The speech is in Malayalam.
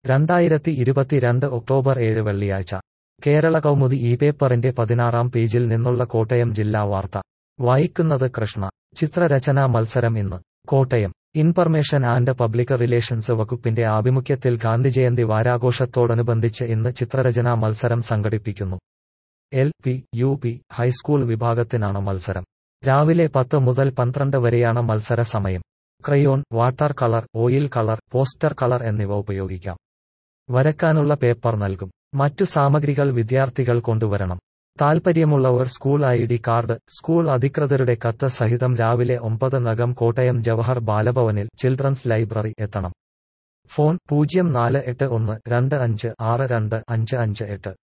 രണ്ടായിരത്തി ഇരുപത്തിരണ്ട് ഒക്ടോബർ ഏഴ് വെള്ളിയാഴ്ച കേരള കൗമുദി ഈ പേപ്പറിന്റെ പതിനാറാം പേജിൽ നിന്നുള്ള കോട്ടയം ജില്ലാ വാർത്ത വായിക്കുന്നത് കൃഷ്ണ ചിത്രരചനാ മത്സരം ഇന്ന് Kottayam information and public relations വകുപ്പിന്റെ ആഭിമുഖ്യത്തിൽ ഗാന്ധിജയന്തി വാരാഘോഷത്തോടനുബന്ധിച്ച് ഇന്ന് ചിത്രരചനാ മത്സരം സംഘടിപ്പിക്കുന്നു L P U P high school വിഭാഗത്തിനാണ് മത്സരം രാവിലെ പത്ത് മുതൽ പന്ത്രണ്ട് വരെയാണ് മത്സര സമയം crayon water colour oil colour poster colour എന്നിവ ഉപയോഗിക്കാം വരക്കാനുള്ള പേപ്പർ നൽകും മറ്റു സാമഗ്രികൾ വിദ്യാർത്ഥികൾ കൊണ്ടുവരണം താൽപ്പര്യമുള്ളവർ school I D card school അധികൃതരുടെ കത്ത് സഹിതം രാവിലെ ഒമ്പത് നഗം കോട്ടയം ജവഹർ ബാലഭവനിൽ ചിൽഡ്രൻസ് ലൈബ്രറി എത്തണം ഫോൺ പൂജ്യം നാല് എട്ട് ഒന്ന് രണ്ട് അഞ്ച് ആറ് രണ്ട് അഞ്ച് അഞ്ച് എട്ട്